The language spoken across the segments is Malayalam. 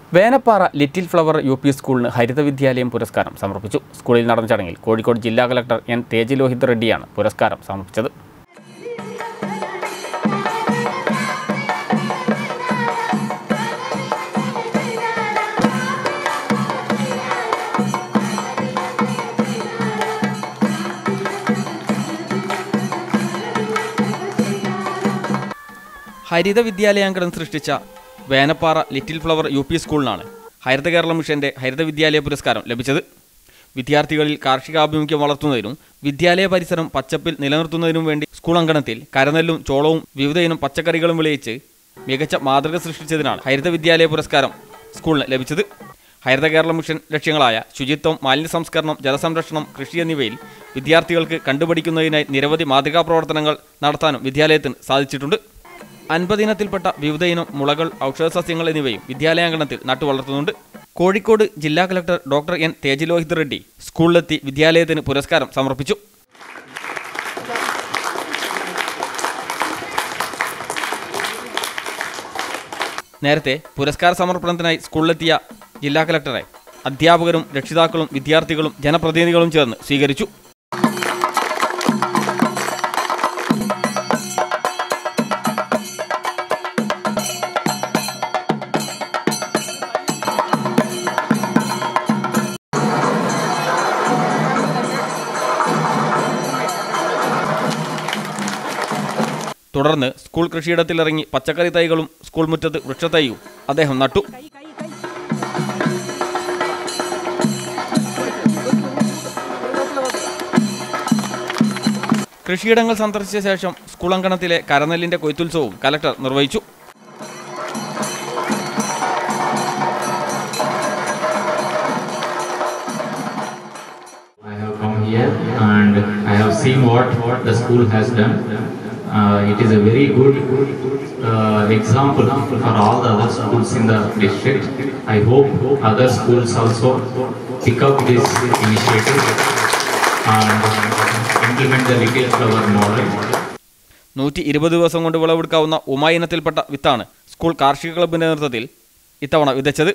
Venappara little flower U P സ്കൂളിന് ഹരിത വിദ്യാലയം പുരസ്കാരം സമർപ്പിച്ചു സ്കൂളിൽ നടന്ന ചടങ്ങിൽ കോഴിക്കോട് ജില്ലാ കളക്ടർ എൻ തേജലോഹിത് റെഡ്ഡിയാണ് പുരസ്കാരം സമർപ്പിച്ചത് ഹരിത വിദ്യാലയാങ്കണം സൃഷ്ടിച്ച Venappara little flower U P സ്കൂളിനാണ് ഹരിത കേരള മിഷന്റെ ഹരിത വിദ്യാലയ പുരസ്കാരം ലഭിച്ചത് വിദ്യാർത്ഥികളിൽ കാർഷികാഭിമുഖ്യം വളർത്തുന്നതിനും വിദ്യാലയ പരിസരം പച്ചപ്പിൽ നിലനിർത്തുന്നതിനും വേണ്ടി സ്കൂൾ അങ്കണത്തിൽ കരനെല്ലും ചോളവും വിവിധ ഇനം പച്ചക്കറികളും വിളയിച്ച് മികച്ച മാതൃക സൃഷ്ടിച്ചതിനാണ് ഹരിത വിദ്യാലയ പുരസ്കാരം സ്കൂളിന് ലഭിച്ചത് ഹരിത കേരള മിഷൻ ലക്ഷ്യങ്ങളായ ശുചിത്വം മാലിന്യ സംസ്കരണം ജലസംരക്ഷണം കൃഷി എന്നിവയിൽ വിദ്യാർത്ഥികൾക്ക് കണ്ടുപഠിക്കുന്നതിനായി നിരവധി മാതൃകാ പ്രവർത്തനങ്ങൾ നടത്താനും വിദ്യാലയത്തിന് സാധിച്ചിട്ടുണ്ട് അൻപതിനത്തിൽപ്പെട്ട വിവിധ ഇനം മുളകൾ ഔഷധസസ്യങ്ങൾ എന്നിവയും വിദ്യാലയാങ്കണത്തിൽ നട്ടുവളർത്തുന്നുണ്ട് കോഴിക്കോട് ജില്ലാ collector doctor N Tejalohith Reddy സ്കൂളിലെത്തി വിദ്യാലയത്തിന് പുരസ്കാരം സമർപ്പിച്ചു നേരത്തെ പുരസ്കാര സമർപ്പണത്തിനായി സ്കൂളിലെത്തിയ ജില്ലാ കളക്ടറെ അധ്യാപകരും രക്ഷിതാക്കളും വിദ്യാർത്ഥികളും ജനപ്രതിനിധികളും ചേർന്ന് സ്വീകരിച്ചു തുടർന്ന് സ്കൂൾ കൃഷിയിടത്തിലിറങ്ങി പച്ചക്കറി തൈകളും സ്കൂൾ മുറ്റത്ത് വൃക്ഷത്തൈയും അദ്ദേഹം നട്ടു കൃഷിയിടങ്ങൾ സന്ദർശിച്ച ശേഷം സ്കൂൾ അങ്കണത്തിലെ കരനെല്ലിന്റെ കൊയ്ത്തുത്സവവും കലക്ടർ നിർവഹിച്ചു I have come here and I have seen what, what the school has done. Uh, it is a very good uh, example for all the other schools in the district. I hope other schools also pick up this initiative and implement the little flower model. നൂറ്റി ഇരുപത് ദിവസം കൊണ്ട് വിളവെടുക്കാവുന്ന ഉമ ഇനത്തിൽപ്പെട്ട വിത്താണ് സ്കൂൾ കാർഷിക ക്ലബിന്റെ നേതൃത്വത്തിൽ ഇത്തവണ വിതച്ചത്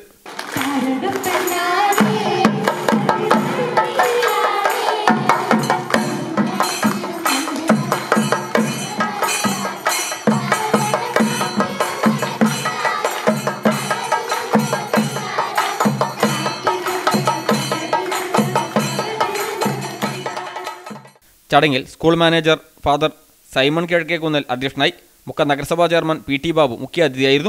ചടങ്ങിൽ school manager father Simon Kizhakkekunnel അധ്യക്ഷനായി മുക്ക നഗരസഭാ ചെയർമാൻ പി ടി ബാബു മുഖ്യ അതിഥിയായിരുന്നു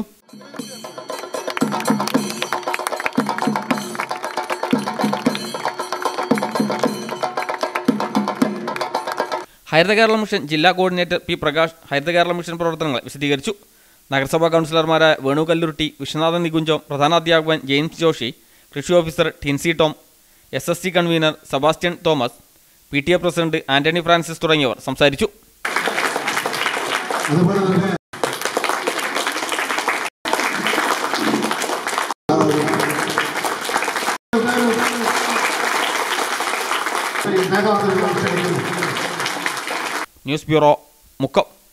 ഹരിത കേരള മിഷൻ ജില്ലാ coordinator P Prakash Haritha Kerala mission പ്രവർത്തനങ്ങൾ വിശദീകരിച്ചു നഗരസഭാ കൗൺസിലർമാരായ വേണു കല്ലുരുട്ടി വിശ്വനാഥൻ നികുഞ്ചം പ്രധാനാധ്യാപകൻ ജെയിംസ് ജോഷി കൃഷി officer Tincy Tom S S T convener Sebastian Thomas P T A president Antony Francis തുടങ്ങിയവർ സംസാരിച്ചു അതുപോലെ തന്നെ ന്യൂസ് ബ്യൂറോ മുക്കം